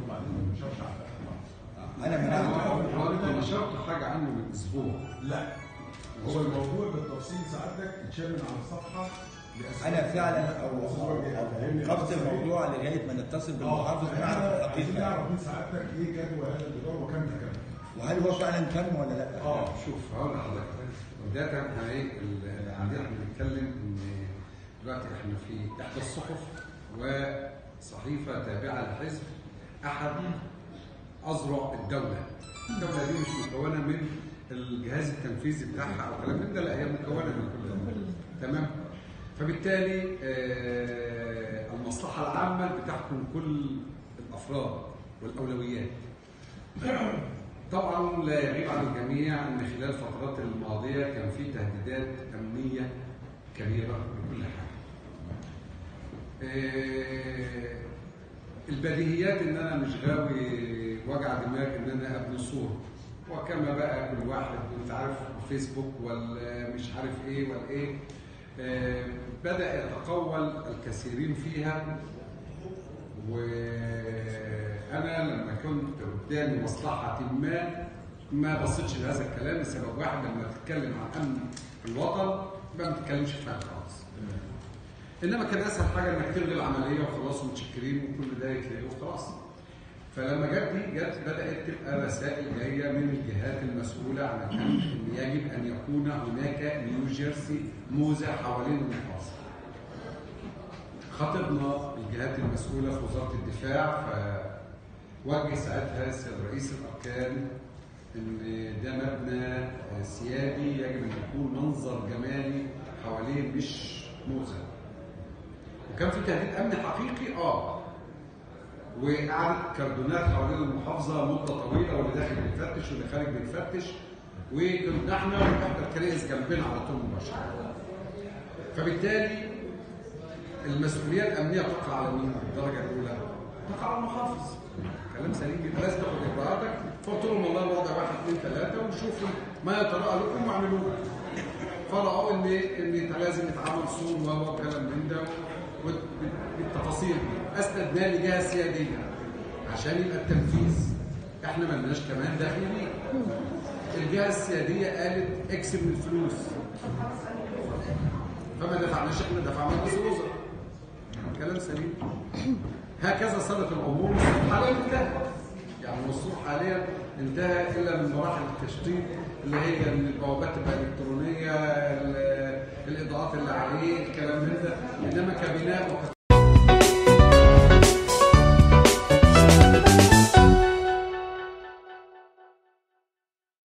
وبعدين ما نشرش على الاخر انا منعت هو انت نشرت حاجه عنه من اسبوع لا هو الموضوع بالتفصيل سعادتك اتشال من على الصفحه لأسباب. انا فعلا او بس هو فهمني وقفت بس. الموضوع لغايه ما نتصل اه بالمحافظ احنا نعرف عايزين الحقيقه نعرف من سعادتك ايه جدوى هذا الجدار وكم كم وهل هو فعلا تم ولا لا؟ اه شوف هقول لحضرتك بدايه احنا ايه ال- عندنا احنا بنتكلم ان دلوقتي احنا في احدى الصحف وصحيفه تابعه للحزب احد اذرع الدوله. الدوله دي مش مكونه من الجهاز التنفيذي بتاعها او كلام من ده لا هي مكونه من كل ده. تمام؟ فبالتالي آه، المصلحه العامه بتحكم كل الافراد والاولويات. طبعا لا يغيب عن الجميع ان خلال الفترات الماضيه كان في تهديدات امنيه كبيره بكل حاجه. آه، البديهيات ان انا مش غاوي وجع دماغ ان انا ابني صوره وكما بقى كل واحد انت عارف فيسبوك ولا مش عارف ايه ولا ايه آه، بدا يتقول الكثيرين فيها وانا لما كنت قدامي مصلحه ما ما بصيتش لهذا الكلام لسبب واحد لما تتكلم عن امن الوطن يبقى ما تتكلمش فيها خالص انما كان اسهل حاجه انك تلغي العمليه وخلاص متشكرين وكل ده يتلغي وخلاص فلما جت دي جت بدات تبقى رسائل جايه من الجهات المسؤوله عن الامن ان يجب ان يكون هناك نيوجيرسي موزه حوالين المحافظه خاطبنا الجهات المسؤولة في وزارة الدفاع فوجه ساعتها السيد رئيس الأركان إن ده مبنى سيادي يجب أن يكون منظر جمالي حواليه مش موزة. وكان في تهديد أمني حقيقي آه وقعدت كردونات حوالين المحافظة مدة طويلة واللي داخل بيتفتش واللي خارج بيتفتش وكنا احنا وإحدى الكنائس جنبنا على طول مباشرة. فبالتالي المسؤوليه الامنيه تقع على مين؟ الدرجه الاولى تقع على المحافظ. كلام سليم جدا لازم تاخد اجراءاتك فقلت لهم والله الوضع واحد اثنين ثلاثه وشوفوا ما يتراءى لكم واعملوه. فرأوا ان ان لازم يتعامل صوم و وكلام من ده بالتفاصيل دي اسندنا لجهه سياديه عشان يبقى التنفيذ احنا مالناش كمان داخل بيه. الجهه السياديه قالت اكسب من الفلوس فما دفعناش احنا دفعنا رئيس الوزراء كلام سليم هكذا صارت الامور والصوت حاليا انتهى يعني الصوت حاليا انتهى الا من مراحل التشطيب اللي هي ان البوابات تبقى الكترونيه ال- الاضاءات اللي عليه الكلام من ده انما كبناء وك